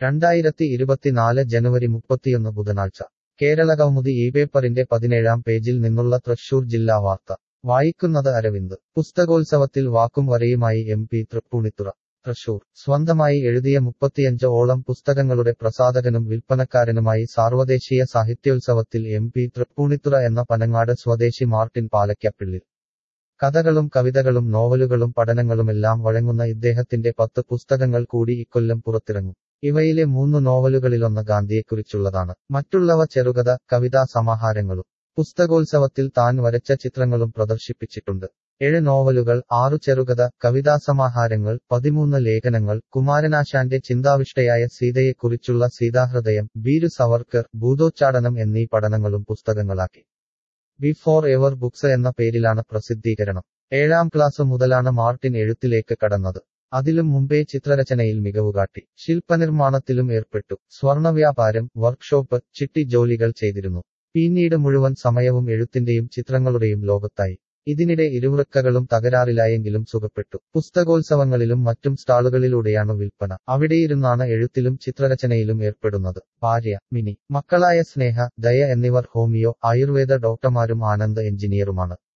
രണ്ടായിരത്തി ഇരുപത്തിനാല് ജനുവരി മുപ്പത്തിയൊന്ന് ബുധനാഴ്ച കേരളകൗമുദി ഈ പേപ്പറിന്റെ പതിനേഴാം പേജിൽ നിന്നുള്ള തൃശൂർ ജില്ലാ വാർത്ത വായിക്കുന്നത് അരവിന്ദ് പുസ്തകോത്സവത്തിൽ വാക്കും വരയുമായി എം പി തൃപ്പൂണിത്തുറ തൃശൂർ സ്വന്തമായി എഴുതിയ മുപ്പത്തിയഞ്ച് ഓളം പുസ്തകങ്ങളുടെ പ്രസാധകനും വിൽപ്പനക്കാരനുമായി സാർവദേശീയ സാഹിത്യോത്സവത്തിൽ എം പി തൃപ്പൂണിത്തുറ എന്ന പനങ്ങാട് സ്വദേശി മാർട്ടിൻ പാലക്കപ്പിള്ളിൽ കഥകളും കവിതകളും നോവലുകളും പഠനങ്ങളുമെല്ലാം വഴങ്ങുന്ന ഇദ്ദേഹത്തിന്റെ പത്ത് പുസ്തകങ്ങൾ കൂടി ഇക്കൊല്ലം പുറത്തിറങ്ങും ഇവയിലെ മൂന്ന് നോവലുകളിലൊന്ന് ഗാന്ധിയെക്കുറിച്ചുള്ളതാണ് മറ്റുള്ളവ ചെറുകഥ കവിതാ സമാഹാരങ്ങളും പുസ്തകോത്സവത്തിൽ താൻ വരച്ച ചിത്രങ്ങളും പ്രദർശിപ്പിച്ചിട്ടുണ്ട് ഏഴ് നോവലുകൾ ആറു ചെറുകഥ കവിതാസമാഹാരങ്ങൾ പതിമൂന്ന് ലേഖനങ്ങൾ കുമാരനാശാന്റെ ചിന്താവിഷ്ടയായ സീതയെക്കുറിച്ചുള്ള സീതാഹൃദയം ബീരു സവർക്കർ ഭൂതോച്ചാടനം എന്നീ പഠനങ്ങളും പുസ്തകങ്ങളാക്കി ബിഫോർ എവർ ബുക്സ് എന്ന പേരിലാണ് പ്രസിദ്ധീകരണം ഏഴാം ക്ലാസ് മുതലാണ് മാർട്ടിൻ എഴുത്തിലേക്ക് കടന്നത് അതിലും മുമ്പേ ചിത്രരചനയിൽ മികവുകാട്ടി ശില്പനിർമ്മാണത്തിലും ഏർപ്പെട്ടു സ്വർണ വ്യാപാരം വർക്ക്ഷോപ്പ് ചിട്ടി ജോലികൾ ചെയ്തിരുന്നു പിന്നീട് മുഴുവൻ സമയവും എഴുത്തിന്റെയും ചിത്രങ്ങളുടെയും ലോകത്തായി ഇതിനിടെ ഇരുവൃക്കകളും തകരാറിലായെങ്കിലും സുഖപ്പെട്ടു പുസ്തകോത്സവങ്ങളിലും മറ്റും സ്റ്റാളുകളിലൂടെയാണ് വിൽപ്പന അവിടെയിരുന്നാണ് എഴുത്തിലും ചിത്രരചനയിലും ഏർപ്പെടുന്നത് ഭാര്യ മിനി മക്കളായ സ്നേഹ ദയ എന്നിവർ ഹോമിയോ ആയുർവേദ ഡോക്ടർമാരും ആനന്ദ് എഞ്ചിനീയറുമാണ്